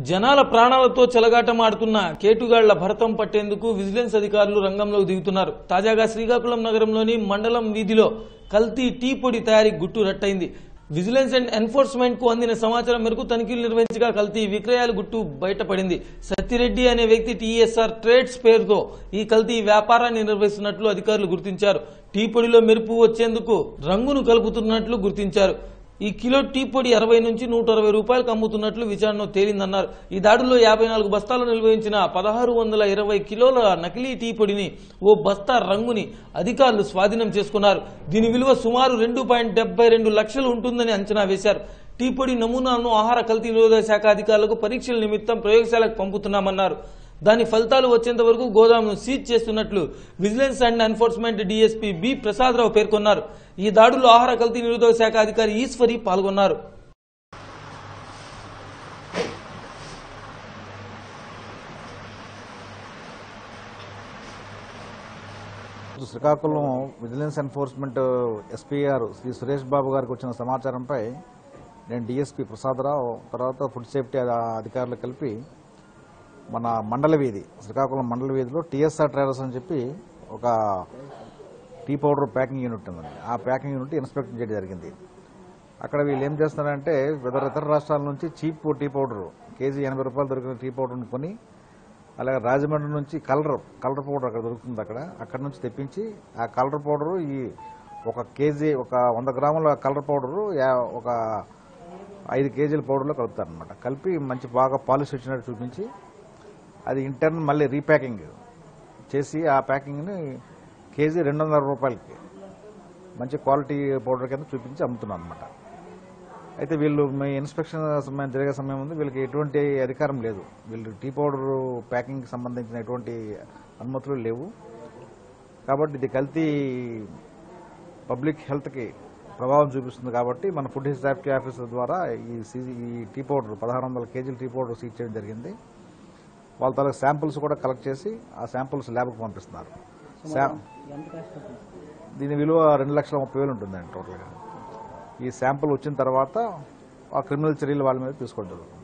జనాల ప్రాణాలతో చెలగాటమాడుతున్న కేటుగాళ్ల భరతం పట్టేందుకు విజిలెన్స్ అధికారులు రంగంలోకి దిగుతున్నారు తాజాగా శ్రీకాకుళం నగరంలోని మండలం వీధిలో కల్తీ టీ పొడి తయారీ గుట్టు రట్టయింది విజిలెన్స్ అండ్ ఎన్ఫోర్స్మెంట్ కు అందిన సమాచారం మేరకు తనిఖీలు నిర్వహించగా కల్తీ విక్రయాల గుట్టు బయటపడింది సత్తిరెడ్డి అనే వ్యక్తి టీఎస్ఆర్ ట్రేడ్స్ పేరుతో ఈ కల్తీ వ్యాపారాన్ని నిర్వహిస్తున్నట్లు అధికారులు గుర్తించారు టీ పొడిలో మెరుపు వచ్చేందుకు రంగును కలుపుతున్నట్లు గుర్తించారు ఈ కిలో టీ పొడి అరవై నుంచి నూట అరవై రూపాయలకు అమ్ముతున్నట్లు విచారణలో తేలిందన్నారు ఈ దాడుల్లో యాభై నాలుగు బస్తాలు నిర్వహించిన పదహారు వందల ఇరవై కిలోల నకిలీ టీ పొడిని ఓ బస్తా రంగుని అధికారులు స్వాధీనం చేసుకున్నారు దీని విలువ సుమారు రెండు పాయింట్ డెబ్బై రెండు లక్షలు ఉంటుందని అంచనా వేశారు టీ పొడి నమూనాలను ఆహార కల్తీ నిరోధక శాఖ అధికారులకు పరీక్షల నిమిత్తం ప్రయోగశాలకు పంపుతున్నామన్నారు దాని ఫలితాలు వచ్చేంత వరకు గోదామును సీజ్ చేస్తున్నట్లు vigilance and enforcement DSP B Prasadarao పేర్కొన్నారు ఈ దాడుల్లో ఆహార కల్తీ నిరోధక శాఖ అధికారి ఈశ్వరి పాల్గొన్నారు Srikakulam vigilance enforcement SPR Shri Suresh Babu గారికి వచ్చిన సమాచారంపై నేను డిఎస్పీ ప్రసాదరావు తర్వాత ఫుడ్ సేఫ్టీ అధ- అధికారులు కలిపి మన మండల వీధి శ్రీకాకుళం మండల వీధిలో టీఎస్ఆర్ ట్రేడర్స్ అని చెప్పి ఒక టీ పౌడర్ ప్యాకింగ్ యూనిట్ ఉందండి ఆ ప్యాకింగ్ యూనిట్ ఇన్స్పెక్షన్ చేయడం జరిగింది అక్కడ వీళ్ళు ఏం చేస్తున్నారంటే ఇతర ఇతర రాష్ట్రాల నుంచి చీప్ టీ పౌడర్ కేజీ ఎనభై రూపాయలు దొరికిన టీ పౌడర్ని కొని అలాగే రాజమండ్రి నుంచి కలర్ కలర్ పౌడర్ అక్కడ దొరుకుతుంది అక్కడ అక్కడ నుంచి తెప్పించి ఆ కలర్ పౌడర్ ఈ ఒక కేజీ ఒక వంద గ్రాముల కలర్ పౌడరు యా- ఒక ఐదు కేజీల పౌడర్లో కలుపుతారనమాట కలిపి మంచి బాగా పాలిష్ వచ్చినట్టు చూపించి అది ఇంటర్న్ మళ్ళీ రీప్యాకింగ్ చేసి ఆ ప్యాకింగ్ని కేజీ రెండు వందల రూపాయలకి మంచి క్వాలిటీ పౌడర్ కింద చూపించి అమ్ముతున్నాం అనమాట అయితే వీళ్ళు మీ ఇన్స్పెక్షన్ సమయం జరిగే సమయం ఉంది వీళ్ళకి ఎటువంటి అధికారం లేదు వీళ్ళు టీ పౌడర్ ప్యాకింగ్కి సంబంధించిన ఎటువంటి అనుమతులు లేవు కాబట్టి ఇది కల్తీ పబ్లిక్ హెల్త్కి ప్రభావం చూపిస్తుంది కాబట్టి మన ఫుడ్ సేఫ్టీ ఆఫీసర్ ద్వారా ఈ సీజీ ఈ టీ పౌడర్ పదహారు వందల కేజీల టీ పౌడర్ సీజ్ చేయడం జరిగింది వాళ్ళ తాలూకు శాంపుల్స్ కూడా కలెక్ట్ చేసి ఆ శాంపుల్స్ ల్యాబ్కి పంపిస్తున్నారు శా- దీని విలువ రెండు లక్షల ముప్పై వేలు ఉంటుందండి టోటల్గా ఈ శాంపుల్ వచ్చిన తర్వాత ఆ క్రిమినల్ చర్యలు వాళ్ళ మీద తీసుకుంటారు